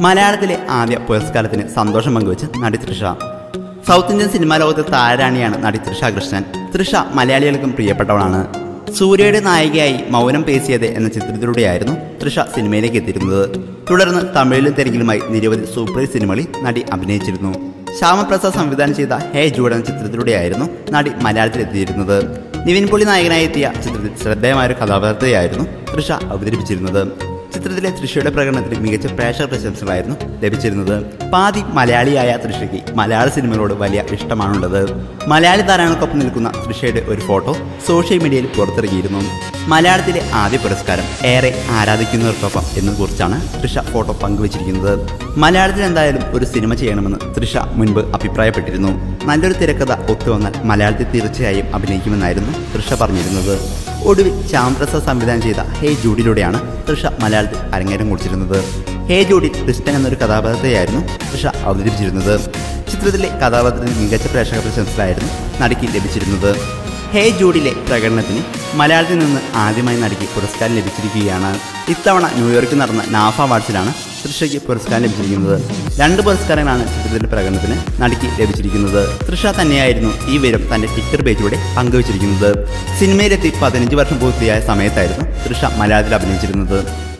മലയാളത്തിലെ ആദ്യ പുരസ്കാരത്തിന് സന്തോഷം പങ്കുവച്ച് നടി തൃഷ സൗത്ത് ഇന്ത്യൻ സിനിമാ ലോകത്തെ താരാണിയാണ് നടി തൃഷ കൃഷ്ണൻ തൃഷ മലയാളികൾക്കും പ്രിയപ്പെട്ടവളാണ് സൂര്യയുടെ നായികയായി മൗനം പേശിയത് എന്ന ചിത്രത്തിലൂടെയായിരുന്നു തൃഷ സിനിമയിലേക്ക് എത്തിയിരുന്നത് തുടർന്ന് തമിഴിലും തെലുങ്കിലുമായി നിരവധി സൂപ്പർ ഹിറ്റ് സിനിമകളിൽ നടി അഭിനയിച്ചിരുന്നു ശ്യാമപ്രസാദ് സംവിധാനം ചെയ്ത ഹേ ജൂഡ് എന്ന ചിത്രത്തിലൂടെയായിരുന്നു നടി മലയാളത്തിൽ എത്തിയിരുന്നത് നിവിൻ പോളി നായകനായി എത്തിയ ചിത്രത്തിൽ ശ്രദ്ധേയമായ ഒരു കഥാപാത്രത്തെയായിരുന്നു തൃഷ അവതരിപ്പിച്ചിരുന്നത് ചിത്രത്തിലെ തൃഷയുടെ പ്രകടനത്തിന് മികച്ച പ്രേക്ഷക പ്രശംസകളായിരുന്നു ലഭിച്ചിരുന്നത് പാതി മലയാളിയായ തൃഷയ്ക്ക് മലയാള സിനിമകളോട് വലിയ ഇഷ്ടമാണുള്ളത് മലയാളി താരങ്ങൾക്കൊപ്പം നിൽക്കുന്ന തൃഷയുടെ ഒരു ഫോട്ടോ സോഷ്യൽ മീഡിയയിൽ പുറത്തിറങ്ങിയിരുന്നു മലയാളത്തിലെ ആദ്യ പുരസ്കാരം ഏറെ ആരാധിക്കുന്നവർക്കൊപ്പം എന്നും കുറിച്ചാണ് തൃഷ ഫോട്ടോ പങ്കുവച്ചിരിക്കുന്നത് മലയാളത്തിൽ എന്തായാലും ഒരു സിനിമ ചെയ്യണമെന്ന് തൃഷ മുൻപ് അഭിപ്രായപ്പെട്ടിരുന്നു നല്ലൊരു തിരക്കഥ ഒത്തുവന്നാൽ മലയാളത്തിൽ തീർച്ചയായും അഭിനയിക്കുമെന്നായിരുന്നു തൃഷ പറഞ്ഞിരുന്നത് ഒടുവിൽ ശ്യാംപ്രസാദ് സംവിധാനം ചെയ്ത ഹേ ജൂഡിലൂടെയാണ് തൃഷ മലയാളത്തിൽ അരങ്ങേറ്റം കുറിച്ചിരുന്നത് ഹേ ജൂഡിൽ ക്രിസ്റ്റൻ എന്നൊരു കഥാപാത്രത്തെയായിരുന്നു തൃഷ അവതരിപ്പിച്ചിരുന്നത് ചിത്രത്തിലെ കഥാപാത്രത്തിന് മികച്ച പ്രേക്ഷക പ്രശംസകളായിരുന്നു നടിക്ക് ലഭിച്ചിരുന്നത് ഹേ ജൂഡിലെ പ്രകടനത്തിന് മലയാളത്തിൽ നിന്ന് ആദ്യമായി നടിക്ക് പുരസ്കാരം ലഭിച്ചിരിക്കുകയാണ് ഇത്തവണ ന്യൂയോർക്കിൽ നടന്ന നാഫ അവാർഡ്സിലാണ് തൃഷയ്ക്ക് പുരസ്കാരം ലഭിച്ചിരിക്കുന്നത് രണ്ട് പുരസ്കാരങ്ങളാണ് ചിത്രത്തിൻ്റെ പ്രകടനത്തിന് നടിക്ക് ലഭിച്ചിരിക്കുന്നത് തൃഷ തന്നെയായിരുന്നു ഈ വിവരം തൻ്റെ ട്വിറ്റർ പേജിലൂടെ പങ്കുവച്ചിരിക്കുന്നത് സിനിമയിലെത്തി പതിനഞ്ച് വർഷം പൂർത്തിയായ സമയത്തായിരുന്നു തൃഷ മലയാളത്തിൽ അഭിനയിച്ചിരുന്നത്